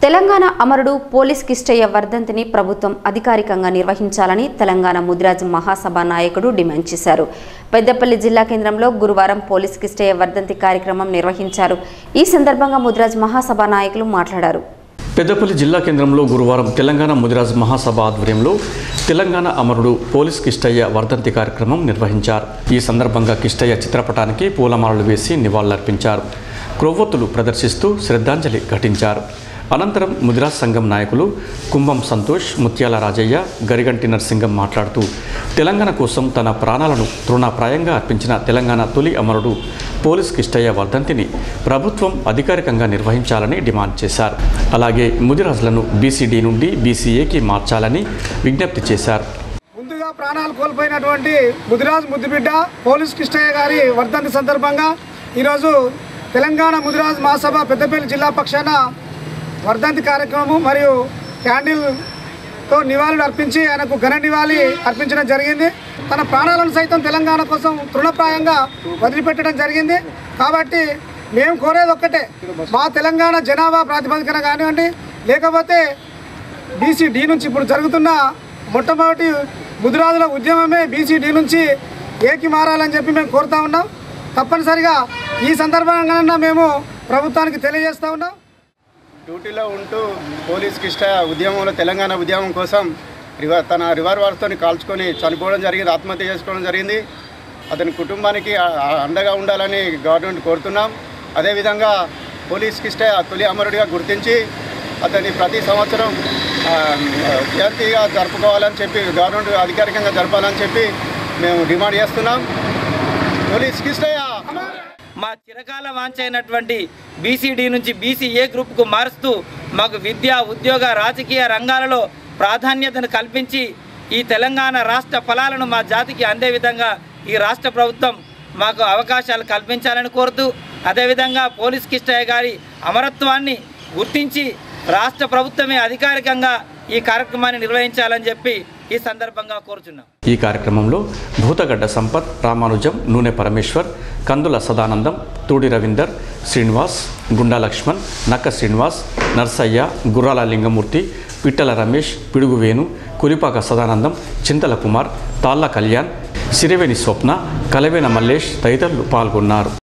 Telangana అమరుడు police Kishtaiah వర్ధంతిని ప్రభుత్వం అధికారికంగా నిర్వహించాలని తెలంగాణ ముదిరాజ్ మహాసభ నాయకుడు డిమాండ్ చేశారు పెద్దపల్లి జిల్లా కేంద్రంలో గురువారం పోలీస్ కిష్టయ్య వర్ధంతి కార్యక్రమం నిర్వహించారు ఈ సందర్భంగా ముదిరాజ్ మహాసభ నాయకులు మాట్లాడారు పెద్దపల్లి జిల్లా కేంద్రంలో గురువారం తెలంగాణ ముదిరాజ్ మహాసభ ఆధ్వర్యంలో తెలంగాణ అమరుడు పోలీస్ కిష్టయ్య వర్ధంతి కార్యక్రమం నిర్వహించారు ఈ సందర్భంగా కిష్టయ్య చిత్రపటానికి పూలమాలలు వేసి నివాళులర్పించారు క్రొవ్వొత్తులు ప్రదర్శిస్తూ శ్రద్ధాంజలి ఘటించారు అనంతరం ముదిరాజ్ సంఘం నాయకులు కుంభం సంతోష్ ముత్యాల రాజయ్య గరిగంటి నరసింగం మాట్లాడుతూ తెలంగాణ కోసం తన ప్రాణాలను తృణప్రాయంగా అర్పించిన తెలంగాణ తొలి అమరుడు పోలీస్ కిష్టయ్య వర్ధంతిని ప్రభుత్వం అధికారికంగా నిర్వహించాలని డిమాండ్ చేశారు అలాగే ముదిరాజులను బీసీడీ నుండి బీసీఏకి మార్చాలని విజ్ఞప్తి చేశారు ముందుగా ప్రాణాలు కోల్పోయినటువంటి ముదిరాజ్ ముద్దుబిడ్డ పోలీస్ కిష్టయ్య గారి వర్ధంతి సందర్భంగా ఈరోజు తెలంగాణ ముదిరాజ్ మహాసభ పెద్దపల్లి జిల్లా పక్షాన వర్ధంతి కార్యక్రమం మరియు క్యాండిల్తో నివాళులు అర్పించి ఆయనకు ఘన నివాళి అర్పించడం జరిగింది తన ప్రాణాలను సైతం తెలంగాణ కోసం తృణప్రాయంగా వదిలిపెట్టడం జరిగింది కాబట్టి మేము కోరేది ఒక్కటే మా తెలంగాణ జనాభా ప్రాతిపదికన కానివ్వండి లేకపోతే బీసీ డి నుంచి ఇప్పుడు జరుగుతున్న మొట్టమొదటి ముదిరాజుల ఉద్యమమే బీసీ డి నుంచి ఏకి మారాలని చెప్పి మేము కోరుతా ఉన్నాం తప్పనిసరిగా ఈ సందర్భంగా మేము ప్రభుత్వానికి తెలియజేస్తా ఉన్నాం డ్యూటీలో ఉంటూ పోలీస్ కిష్ట ఉద్యమంలో తెలంగాణ ఉద్యమం కోసం రివర్ తన రివాల్వర్తో కాల్చుకొని చనిపోవడం జరిగింది ఆత్మహత్య చేసుకోవడం జరిగింది అతని కుటుంబానికి ఆ- ఆ అండగా ఉండాలని గవర్నమెంట్ కోరుతున్నాం అదేవిధంగా పోలీస్ కిష్ట తొలి అమరుడిగా గుర్తించి అతన్ని ప్రతి సంవత్సరం ఆ, జయంతిగా జరుపుకోవాలని చెప్పి గవర్నమెంట్ అధికారికంగా జరపాలని చెప్పి మేము డిమాండ్ చేస్తున్నాం పోలీస్ కిష్టయ్య మా చిరకాల వాంఛ అయినటువంటి బీసీడీ నుంచి బీసీఏ గ్రూప్కు మారుస్తూ మాకు విద్య ఉద్యోగ రాజకీయ రంగాలలో ప్రాధాన్యతను కల్పించి ఈ తెలంగాణ రాష్ట్ర ఫలాలను మా జాతికి అందే విధంగా ఈ రాష్ట్ర ప్రభుత్వం మాకు అవకాశాలు కల్పించాలని కోరుతూ అదేవిధంగా పోలీస్ కిష్టయ్య గారి అమరత్వాన్ని గుర్తించి రాష్ట్ర ప్రభుత్వమే అధికారికంగా ఈ కార్యక్రమాన్ని నిర్వహించాలని చెప్పి ఈ సందర్భంగా కోరుచున్నాం ఈ కార్యక్రమంలో భూతగడ్డ సంపత్ రామానుజం నూనె పరమేశ్వర్ కందుల సదానందం తూడి రవీందర్ శ్రీనివాస్ గుండా లక్ష్మణ్ నక్క శ్రీనివాస్ నర్సయ్య గుర్రాల లింగమూర్తి పిట్టల రమేష్ పిడుగు వేణు కులిపాక సదానందం చింతల కుమార్ తాళ్ళ కళ్యాణ్ సిరివేని స్వప్న కలవేన మల్లేష్ తదితరులు పాల్గొన్నారు